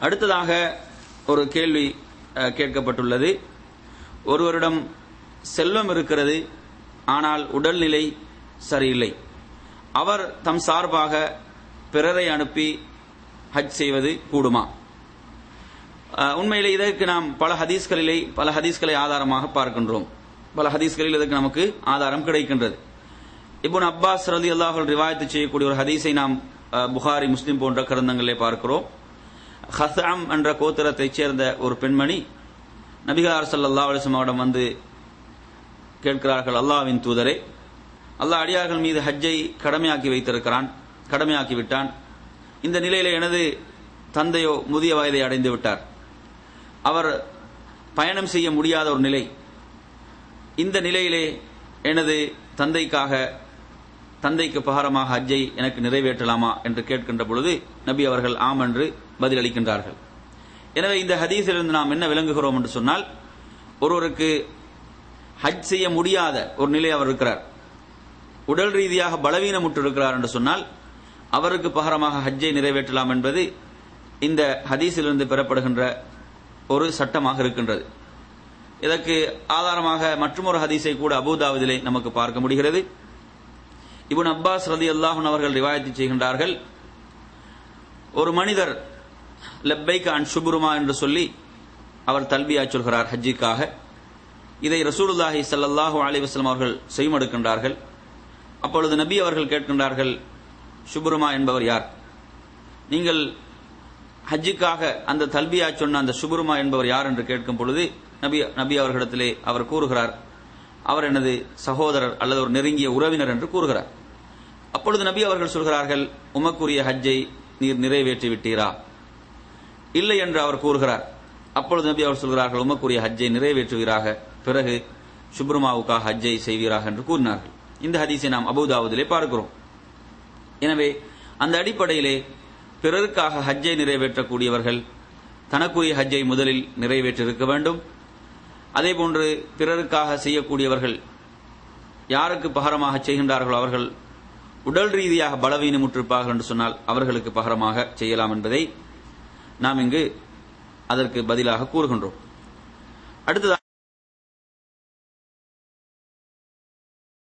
அடுத்ததாக ஒரு கேள்வி அஹ், கேட்கப்பட்டுள்ளது ஒருவரிடம் செல்வம் இருக்கிறது ஆனால் உடல்நிலை சரியில்லை அவர் தம் சார்பாக பிறரை அனுப்பி ஹஜ் செய்வது கூடுமா அஹ், உண்மையிலே இதற்கு நாம் பல ஹதீஸ்களிலே பல ஹதீஸ்களை ஆதாரமாக பார்க்கின்றோம் பல ஹதீஸ்களில் இதற்கு நமக்கு ஆதாரம் கிடைக்கின்றது இப்னு அப்பாஸ் ரலி அல்லாஹல் ரிவாயத்து செய்யக்கூடிய ஒரு ஹதீஸை நாம் அஹ், புகாரி முஸ்லிம் போன்ற கிரந்தங்களிலே பார்க்கிறோம் ஹசாம் என்ற கோத்திரத்தைச் சேர்ந்த ஒரு பெண்மணி நபிகார் ஸல்லல்லாஹு அலைஹி வஸல்லம் அவரிடம் வந்து கேட்கிறார்கள் அல்லாஹ்வின் தூதரே அல்லாஹ் அடியார்கள் மீது ஹஜ்ஜை கடமையாக்கி வைத்திருக்கிறான் கடமையாக்கி விட்டான் இந்த நிலையில எனது தந்தையோ முதிய வயதை அடைந்து விட்டார் அவர் பயணம் செய்ய முடியாத ஒரு நிலை இந்த நிலையிலே எனது தந்தைக்காக தந்தைக்கு பகரமாக ஹஜ்ஜை எனக்கு நிறைவேற்றலாமா என்று கேட்கின்ற பொழுது நபி அவர்கள் ஆம் என்று பதிலளிக்கின்றார்கள் எனவே இந்த ஹதீஸிலிருந்து நாம் என்ன விளங்குகிறோம் என்று சொன்னால் ஒருவருக்கு ஹஜ் செய்ய முடியாத ஒரு நிலை அவர் இருக்கிறார் உடல் ரீதியாக பலவீனமுற்று இருக்கிறார் என்று சொன்னால் அவருக்கு பகரமாக ஹஜ்ஜை நிறைவேற்றலாம் என்பது இந்த ஹதீஸிலிருந்து பெறப்படுகின்ற ஒரு சட்டமாக இருக்கின்றது இதற்கு ஆதாரமாக மற்றொரு ஹதீஸை கூட அபூதாவதிலே நமக்கு பார்க்க முடிகிறது இப்னு அப்பாஸ் ரதி அல்லாஹன் அவர்கள் ரிவாயத்து செய்கின்றார்கள் ஒரு மனிதர் லப்பைக் அன் சுபுருமா என்று சொல்லி அவர் தல்பியா சொல்கிறார் ஹஜ்ஜிக்காக இதை ரசூலுல்லாஹி ஸல்லல்லாஹு அலைஹி வஸல்லம் அவர்கள் செய்மடுக்கின்றார்கள் அப்பொழுது நபி அவர்கள் கேட்கின்றார்கள் சுபுருமா என்பவர் யார் நீங்கள் ஹஜ்ஜுக்காக அந்த தல்பியா சொன்ன அந்த சுபுருமா என்பவர் யார் என்று கேட்கும் பொழுது நபி நபி அவர்களிடத்திலே அவர் கூறுகிறார் அவர் எனது சகோதரர் அல்லது ஒரு நெருங்கிய உறவினர் என்று கூறுகிறார் அப்பொழுது நபி அவர்கள் சொல்கிறார்கள் உமக்குரிய ஹஜ்ஜை நீர் நிறைவேற்றி விட்டீரா இல்லை என்று அவர் கூறுகிறார் அப்பொழுது நபி அவர் சொல்கிறார்கள் உமக்குரிய ஹஜ்ஜை நிறைவேற்றுவீராக பிறகு சுப்ருமாவுக்காக ஹஜ்ஜை செய்வீராக என்று கூறினார்கள் இந்த ஹதீஸை நாம் அபுதாவுதிலே பார்க்கிறோம் எனவே அந்த அடிப்படையிலே பிறருக்காக ஹஜ்ஜை நிறைவேற்றக்கூடியவர்கள் தனக்குரிய ஹஜ்ஜை முதலில் நிறைவேற்றிருக்க வேண்டும் அதேபோன்று பிறருக்காக செய்யக்கூடியவர்கள் யாருக்கு பகரமாக செய்கின்றார்களோ அவர்கள் உடல் ரீதியாக பலவீனமுற்றிருப்பார்கள் என்று சொன்னால் அவர்களுக்கு பகரமாக செய்யலாம் என்பதை நாம் இங்கு அதற்கு பதிலாக கூறுகின்றோம் அடுத்ததாக